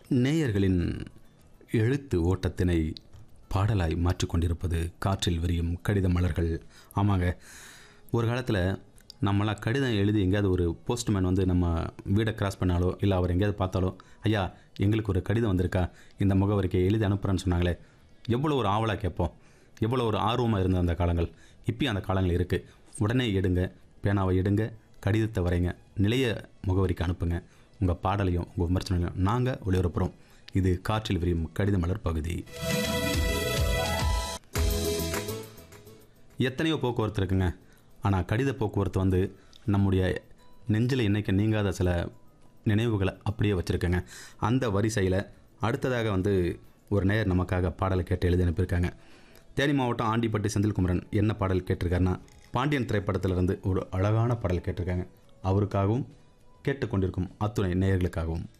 நேயர்களின் எழுத்து ஓட்டத்தினை பாடலாய் மாற்றிக்கொண்டிருப்பது காற்றில் விரியும் கடித மலர்கள் ஆமாங்க ஒரு காலத்தில் நம்மளாம் கடிதம் எழுதி எங்கேயாவது ஒரு போஸ்ட்மேன் வந்து நம்ம வீடை கிராஸ் பண்ணாலோ இல்லை அவர் எங்கேயாவது பார்த்தாலோ ஐயா எங்களுக்கு ஒரு கடிதம் வந்திருக்கா இந்த முகவரிக்கு எழுதி அனுப்புகிறேன்னு சொன்னாங்களே எவ்வளோ ஒரு ஆவலாக கேட்போம் எவ்வளோ ஒரு ஆர்வமாக இருந்த அந்த காலங்கள் இப்பயும் அந்த காலங்கள் இருக்குது உடனே எடுங்க பேனாவை எடுங்க கடிதத்தை வரைங்க நிலைய முகவரிக்கு அனுப்புங்க உங்கள் பாடலையும் உங்கள் விமர்சனங்களையும் நாங்கள் ஒளிபரப்புகிறோம் இது காற்றில் விரியும் கடித மலர் பகுதி எத்தனையோ போக்குவரத்து இருக்குங்க ஆனால் கடித போக்குவரத்து வந்து நம்முடைய நெஞ்சில் இன்னைக்கு நீங்காத சில நினைவுகளை அப்படியே வச்சுருக்கேங்க அந்த வரிசையில் அடுத்ததாக வந்து ஒரு நேயர் நமக்காக பாடலை கேட்டு எழுதி அனுப்பியிருக்காங்க தேனி மாவட்டம் ஆண்டிப்பட்டி செந்தில்குமரன் என்ன பாடல் கேட்டிருக்காருன்னா பாண்டியன் திரைப்படத்திலிருந்து ஒரு அழகான பாடல் கேட்டிருக்காங்க அவருக்காகவும் கேட்டுக்கொண்டிருக்கும் அத்துணை நேயர்களுக்காகவும்